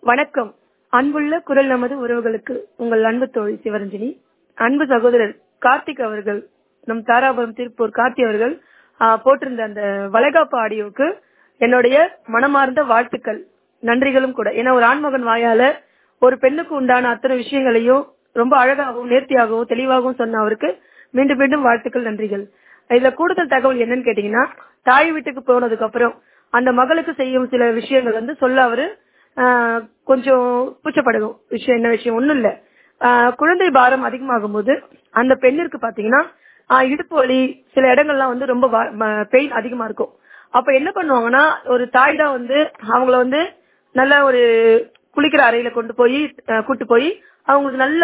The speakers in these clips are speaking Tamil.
வணக்கம் அன்புள்ள குரல் நமது உறவுகளுக்கு உங்கள் அன்பு தோழி சிவரஞ்சனி அன்பு சகோதரர் கார்த்திக் அவர்கள் நம் தாராபுரம் திருப்பூர் கார்த்தி அவர்கள் ஆ, போட்டிருந்த அந்த வளைகாப்பு ஆடியோவுக்கு என்னுடைய மனமார்ந்த வாழ்த்துக்கள் நன்றிகளும் கூட ஏன்னா ஒரு ஆண்மகன் வாயால ஒரு பெண்ணுக்கு உண்டான அத்தனை விஷயங்களையும் ரொம்ப அழகாகவும் நேர்த்தியாகவும் தெளிவாகவும் சொன்ன அவருக்கு மீண்டும் மீண்டும் வாழ்த்துக்கள் நன்றிகள் இதுல கூடுதல் தகவல் என்னன்னு கேட்டீங்கன்னா தாய் வீட்டுக்கு போனதுக்கு அப்புறம் அந்த மகளுக்கு செய்யும் சில விஷயங்கள் வந்து சொல்ல அவரு ஆஹ், கொஞ்சம் கூச்சப்படுகும் விஷயம் என்ன விஷயம் ஒண்ணும் இல்ல ஆஹ், குழந்தை பாரம் அதிகமாகும் போது அந்த பெண்ணிற்கு பாத்தீங்கன்னா ஆஹ், இடுப்பு வலி சில இடங்கள்லாம் வந்து ரொம்ப பெயின் அதிகமா இருக்கும் அப்ப என்ன பண்ணுவாங்கன்னா ஒரு தாய் தான் வந்து அவங்கள வந்து நல்ல ஒரு குளிக்கிற அறையில கொண்டு போய் அஹ், கூட்டு போய் அவங்களுக்கு நல்ல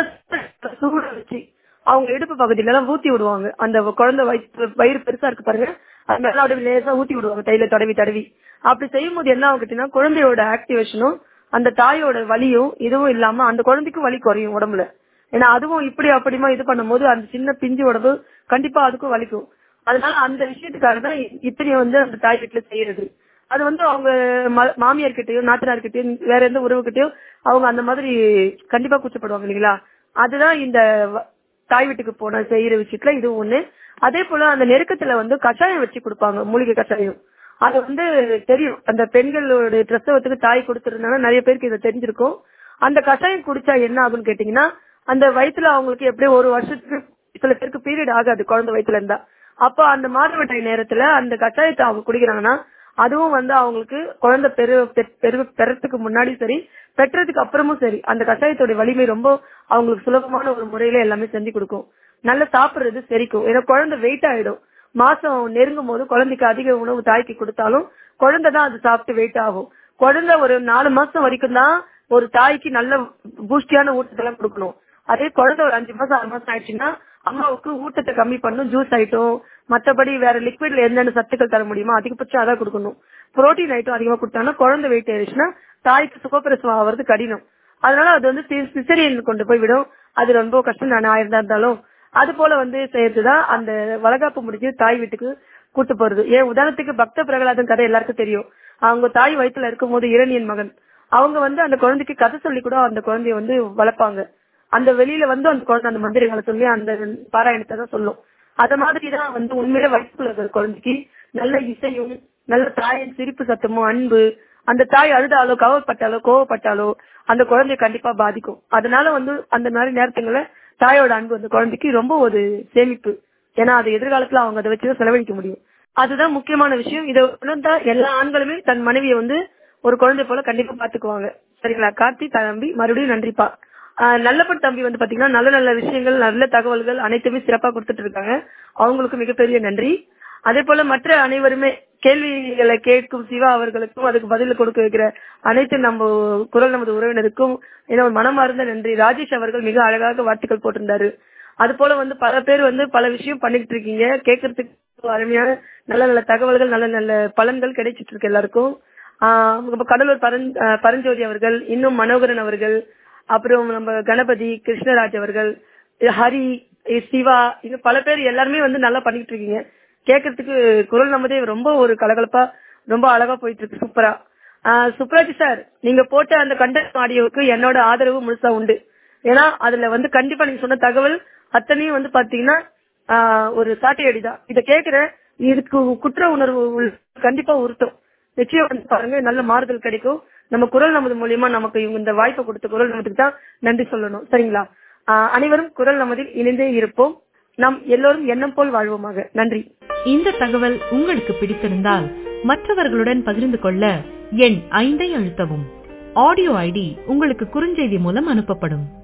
சூட வச்சு அவங்க இடுப்பு பகுதியில எல்லாம் ஊத்தி விடுவாங்க அந்த குழந்தை வயிற்று வயிறு பெருசா இருக்கு பாருங்க அது மேல அப்படியே லேசா ஊத்தி விடுவாங்க தையில தடவி தடவி அப்படி செய்யும் போது என்ன ஆகும் கேட்டீங்கன்னா குழந்தையோட ஆக்டிவேஷனும் அந்த தாயோட வலியும் இதுவும் இல்லாம அந்த குழந்தைக்கும் வலி குறையும் உடம்புல ஏன்னா அதுவும் இப்படி அப்படிமா இது பண்ணும்போது அந்த சின்ன பிஞ்சு உடம்பு கண்டிப்பா அதுக்கும் வலிக்கும் அதனால அந்த விஷயத்துக்காக தான் இத்தனையும் வந்து அந்த தாய் வீட்டுல செய்யறது அது வந்து அவங்க ம- மாமியார் கிட்டயோ நாத்தனார் கிட்டயோ வேற எந்த உறவு அவங்க அந்த மாதிரி கண்டிப்பா கூச்சப்படுவாங்க இல்லைங்களா அதுதான் இந்த வ- தாய் வீட்டுக்கு போன செய்யற விஷயத்துல இது ஒண்ணு அதே போல அந்த நெருக்கத்துல வந்து கஷாயம் வச்சு கொடுப்பாங்க மூலிகை கஷாயம் அது வந்து தெரியும் அந்த பெண்களோட பிரசவத்துக்கு தாய் கொடுத்துருந்தாங்க நிறைய பேருக்கு இது தெரிஞ்சிருக்கும் அந்த கஷாயம் குடிச்சா என்ன ஆகும்னு கேட்டீங்கன்னா அந்த வயித்துல அவங்களுக்கு எப்படியும் ஒரு வருஷத்துக்கு சில பேருக்கு பீரியட் ஆகாது குழந்தை வயித்துல இருந்தா அப்ப அந்த மாதவிடாய் நேரத்துல அந்த கஷாயத்தை அவங்க குடிக்கிறாங்கன்னா அதுவும் வந்து அவங்களுக்கு குழந்தை பெரு பெ- பெரு பெறத்துக்கு முன்னாடி சரி பெற்றதுக்கு அப்புறமும் சரி அந்த கஷாயத்தோட வலிமை ரொம்ப அவங்களுக்கு சுலபமான ஒரு முறையில எல்லாமே செஞ்சு கொடுக்கும் நல்லா சாப்பிடுறது செரிக்கும் ஏன்னா குழந்தை வெயிட் ஆயிடும் மாசம் நெருங்கும் போது குழந்தைக்கு அதிக உணவு தாய்க்கு கொடுத்தாலும் குழந்தை தான் அது சாப்பிட்டு வெயிட் ஆகும் குழந்தை ஒரு நாலு மாசம் வரைக்கும் தான் ஒரு தாய்க்கு நல்ல பூஸ்டியான ஊட்டத்தெல்லாம் கொடுக்கணும் அதே குழந்தை ஒரு அஞ்சு மாசம் ஆறு மாசம் ஆயிடுச்சுன்னா அம்மாவுக்கு ஊட்டத்தை கம்மி பண்ணும் ஜூஸ் ஐட்டம் மத்தபடி வேற லிக்விட்ல என்னென்ன சத்துக்கள் தர முடியுமோ அதிகபட்சம் அதான் கொடுக்கணும் புரோட்டீன் ஐட்டம் அதிகமா கொடுத்தாங்கன்னா குழந்தை வெயிட் ஏறிச்சுன்னா தாய்க்கு சுகப்பிரசவம் ஆகிறது கடினம் அதனால அது வந்து சிசரியன் கொண்டு போய் விடும் அது ரொம்ப கஷ்டம் நான் ஆயிருந்தா இருந்தாலும் அது போல வந்து செய்யறதுதான் அந்த வளகாப்பு முடிஞ்சு தாய் வீட்டுக்கு கூட்டு போறது ஏன் உதாரணத்துக்கு பக்த பிரகலாதன் கதை எல்லாருக்கும் தெரியும் அவங்க தாய் வயித்துல இருக்கும்போது இரணியன் மகன் அவங்க வந்து அந்த குழந்தைக்கு கதை சொல்லி கூட அந்த குழந்தைய வந்து வளர்ப்பாங்க அந்த வெளியில வந்து அந்த குழந்தை அந்த மந்திரங்களை சொல்லி அந்த பாராயணத்தை தான் சொல்லும் அத மாதிரி தான் வந்து உண்மையில வயிற்றுல இருக்கிற குழந்தைக்கு நல்ல இசையும் நல்ல தாயின் சிரிப்பு சத்தமும் அன்பு அந்த தாய் அழுதாலோ கவலைப்பட்டாலோ கோவப்பட்டாலோ அந்த குழந்தைய கண்டிப்பா பாதிக்கும் அதனால வந்து அந்த மாதிரி நேரத்துங்கள தாயோட அன்பு அந்த குழந்தைக்கு ரொம்ப ஒரு சேமிப்பு ஏன்னா அது எதிர்காலத்துல அவங்க அதை வச்சுதான் செலவழிக்க முடியும் அதுதான் முக்கியமான விஷயம் இதை உணர்ந்தா எல்லா ஆண்களுமே தன் மனைவியை வந்து ஒரு குழந்தை போல கண்டிப்பா பாத்துக்குவாங்க சரிங்களா கார்த்தி தம்பி மறுபடியும் நன்றிப்பா ஆஹ் நல்லப்பன் தம்பி வந்து பாத்தீங்கன்னா நல்ல நல்ல விஷயங்கள் நல்ல தகவல்கள் அனைத்துமே சிறப்பா கொடுத்துட்டு இருக்காங்க அவங்களுக்கு மிகப்பெரிய நன்றி அதே போல மற்ற அனைவருமே கேள்விகளை கேட்கும் சிவா அவர்களுக்கும் அதுக்கு பதில் கொடுக்க வைக்கிற அனைத்து நம்ம குரல் நமது உறவினருக்கும் என்ன ஒரு மனமார்ந்த நன்றி ராஜேஷ் அவர்கள் மிக அழகாக வாழ்த்துக்கள் போட்டிருந்தாரு அது போல வந்து பல பேர் வந்து பல விஷயம் பண்ணிட்டு இருக்கீங்க கேட்கறதுக்கு அருமையான நல்ல நல்ல தகவல்கள் நல்ல நல்ல பலன்கள் கிடைச்சிட்டு இருக்கு எல்லாருக்கும் ஆஹ் நம்ம கடலூர் பரஞ்- ஆஹ் பரஞ்சோதி அவர்கள் இன்னும் மனோகரன் அவர்கள் அப்புறம் நம்ம கணபதி கிருஷ்ணராஜ் அவர்கள் ஹரி சிவா இன்னும் பல பேர் எல்லாருமே வந்து நல்லா பண்ணிட்டு இருக்கீங்க கேட்கறதுக்கு குரல் நம்மதே ரொம்ப ஒரு கலகலப்பா ரொம்ப அழகா போயிட்டு இருக்கு சூப்பரா ஆஹ் சுப்ராஜ் சார் நீங்க போட்ட அந்த கண்டென்ட் ஆடியோவுக்கு என்னோட ஆதரவு முழுசா உண்டு ஏன்னா அதுல வந்து கண்டிப்பா நீங்க சொன்ன தகவல் அத்தனையும் வந்து பாத்தீங்கன்னா ஆஹ் ஒரு சாட்டை அடிதான் இத கேக்குற இதுக்கு குற்ற உணர்வு உள்ள- கண்டிப்பா உறுத்தும் நிச்சயம் வந்து பாருங்க நல்ல மாறுதல் கிடைக்கும் நம்ம குரல் நமது மூலியமா நமக்கு இவங்க இந்த வாய்ப்பை கொடுத்த குரல் நமதுக்கு தான் நன்றி சொல்லணும் சரிங்களா ஆஹ் அனைவரும் குரல் நமதில் இணைந்தே இருப்போம் நாம் எல்லோரும் எண்ணம் போல் வாழ்வோமாக நன்றி இந்த தகவல் உங்களுக்கு பிடித்திருந்தால் மற்றவர்களுடன் பகிர்ந்து கொள்ள எண் ஐந்தை அழுத்தவும் ஆடியோ ஐடி உங்களுக்கு குறுஞ்செய்தி மூலம் அனுப்பப்படும்